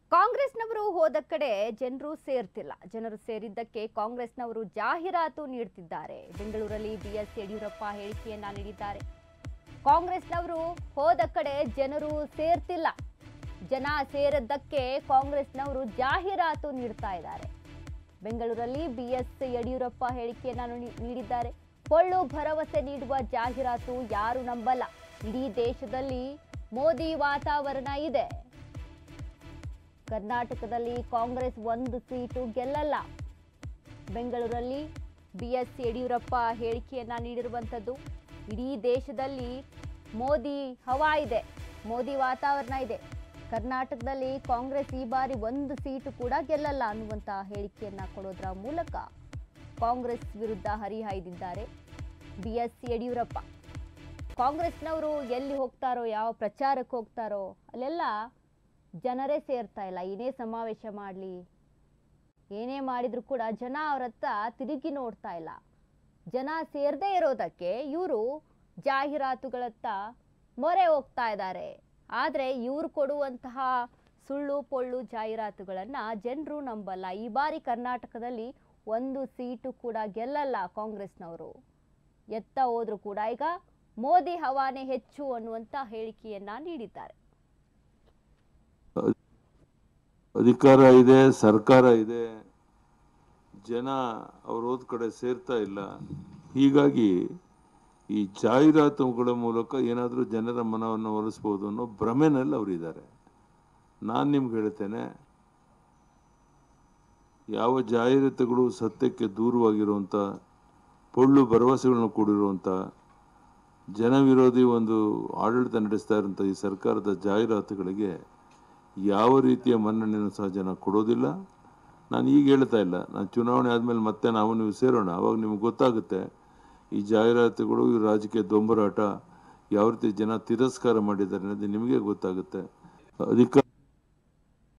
ಕಾಂಗ್ರೆಸ್ನವರು ಹೋದ ಕಡೆ ಜನರು ಸೇರ್ತಿಲ್ಲ ಜನರು ಸೇರಿದ್ದಕ್ಕೆ ಕಾಂಗ್ರೆಸ್ನವರು ಜಾಹೀರಾತು ನೀಡ್ತಿದ್ದಾರೆ ಬೆಂಗಳೂರಲ್ಲಿ ಬಿಎಸ್ ಯಡಿಯೂರಪ್ಪ ಹೇಳಿಕೆಯನ್ನ ನೀಡಿದ್ದಾರೆ ಕಾಂಗ್ರೆಸ್ನವರು ಹೋದ ಕಡೆ ಜನರು ಸೇರ್ತಿಲ್ಲ ಜನ ಸೇರದ್ದಕ್ಕೆ ಕಾಂಗ್ರೆಸ್ನವರು ಜಾಹೀರಾತು ನೀಡ್ತಾ ಇದ್ದಾರೆ ಬೆಂಗಳೂರಲ್ಲಿ ಬಿಎಸ್ ಯಡಿಯೂರಪ್ಪ ಹೇಳಿಕೆಯನ್ನ ನುಡಿ- ನೀಡಿದ್ದಾರೆ ಪೊಳ್ಳು ಭರವಸೆ ನೀಡುವ ಜಾಹೀರಾತು ಯಾರು ನಂಬಲ್ಲ ಇಡೀ ದೇಶದಲ್ಲಿ ಮೋದಿ ವಾತಾವರಣ ಇದೆ ಕರ್ನಾಟಕದಲ್ಲಿ ಕಾಂಗ್ರೆಸ್ ಒಂದು ಸೀಟು ಗೆಲ್ಲಲ್ಲ ಬೆಂಗಳೂರಲ್ಲಿ ಬಿಎಸ್ ಯಡಿಯೂರಪ್ಪ ಹೇಳಿಕೆಯನ್ನ ನೀಡಿರುವಂಥದ್ದು ಇಡೀ ದೇಶದಲ್ಲಿ ಮೋದಿ ಹವಾ ಇದೆ ಮೋದಿ ವಾತಾವರಣ ಇದೆ ಕರ್ನಾಟಕದಲ್ಲಿ ಕಾಂಗ್ರೆಸ್ ಈ ಬಾರಿ ಒಂದು ಸೀಟು ಕೂಡ ಗೆಲ್ಲಲ್ಲ ಅನ್ನುವಂಥ ಹೇಳಿಕೆಯನ್ನ ಕೊಡೋದ್ರ ಮೂಲಕ ಕಾಂಗ್ರೆಸ್ ವಿರುದ್ಧ ಹರಿಹಾಯ್ದಿದ್ದಾರೆ ಬಿಎಸ್ ಯಡಿಯೂರಪ್ಪ ಕಾಂಗ್ರೆಸ್ನವರು ಎಲ್ಲಿ ಹೋಗ್ತಾರೋ ಯಾವ ಪ್ರಚಾರಕ್ಕೆ ಹೋಗ್ತಾರೋ ಅಲ್ಲೆಲ್ಲ ಜನರೇ ಸೇರ್ತಾ ಇಲ್ಲ ಏನೇ ಸಮಾವೇಶ ಮಾಡಲಿ ಏನೇ ಮಾಡಿದ್ರು ಕೂಡ ಜನ ಅವ್ರ ಹತ್ರ ತಿರುಗಿ ನೋಡ್ತಾ ಇಲ್ಲ ಜನ ಸೇರದೇ ಇರೋದಕ್ಕೆ ಇವರು ಜಾಹೀರಾತುಗಳತ್ತ ಮೊರೆ ಹೋಗ್ತಾ ಇದ್ದಾರೆ ಆದರೆ ಇವರು ಕೊಡುವಂತಹ ಸುಳ್ಳು ಪೊಳ್ಳು ಜಾಹೀರಾತುಗಳನ್ನು ಜನರು ನಂಬಲ್ಲ ಈ ಬಾರಿ ಕರ್ನಾಟಕದಲ್ಲಿ ಒಂದು ಸೀಟು ಕೂಡ ಗೆಲ್ಲಲ್ಲ ಕಾಂಗ್ರೆಸ್ನವರು ಎತ್ತ ಹೋದ್ರು ಕೂಡ ಈಗ ಮೋದಿ ಹವಾನೆ ಹೆಚ್ಚು ಅನ್ನುವಂಥ ಹೇಳಿಕೆಯನ್ನ ನೀಡಿದ್ದಾರೆ ಅಧಿಕಾರ ಇದೆ ಸರ್ಕಾರ ಇದೆ ಜನ ಅವ್ರು ಹೋದ ಕಡೆ ಸೇರ್ತಾ ಇಲ್ಲ ಹೀಗಾಗಿ ಈ ಜಾಹೀರಾತುಗಳ ಮೂಲಕ ಏನಾದರೂ ಜನರ ಮನವನ್ನು ಒಲಿಸ್ಬೋದು ಅನ್ನೋ ಭ್ರಮೆನಲ್ಲಿ ಅವರಿದ್ದಾರೆ ನಾನು ನಿಮ್ಗೆ ಹೇಳ್ತೇನೆ ಯಾವ ಜಾಹೀರಾತುಗಳು ಸತ್ಯಕ್ಕೆ ದೂರವಾಗಿರುವಂಥ ಪೊಳ್ಳು ಭರವಸೆಗಳನ್ನು ಕೂಡಿರುವಂಥ ಜನವಿರೋಧಿ ಒಂದು ಆಡಳಿತ ನಡೆಸ್ತಾ ಇರುವಂಥ ಈ ಸರ್ಕಾರದ ಜಾಹೀರಾತುಗಳಿಗೆ ಯಾವ ರೀತಿಯ ಮನ್ನಣೆಯನ್ನು ಸಹ ಜನ ಕೊಡೋದಿಲ್ಲ ನಾನು ಈಗ ಹೇಳ್ತಾ ಇಲ್ಲ ನಾನು ಚುನಾವಣೆ ಆದಮೇಲೆ ಮತ್ತೆ ನಾವು ನೀವು ಸೇರೋಣ ಅವಾಗ ನಿಮ್ಗೆ ಗೊತ್ತಾಗುತ್ತೆ ಈ ಜಾಹೀರಾತುಗಳು ಈ ರಾಜಕೀಯ ದೊಂಬರಾಟ ಯಾವ ರೀತಿ ಜನ ತಿರಸ್ಕಾರ ಮಾಡಿದ್ದಾರೆ ಅನ್ನೋದು ನಿಮಗೆ ಗೊತ್ತಾಗುತ್ತೆ ಅಧಿಕಾರ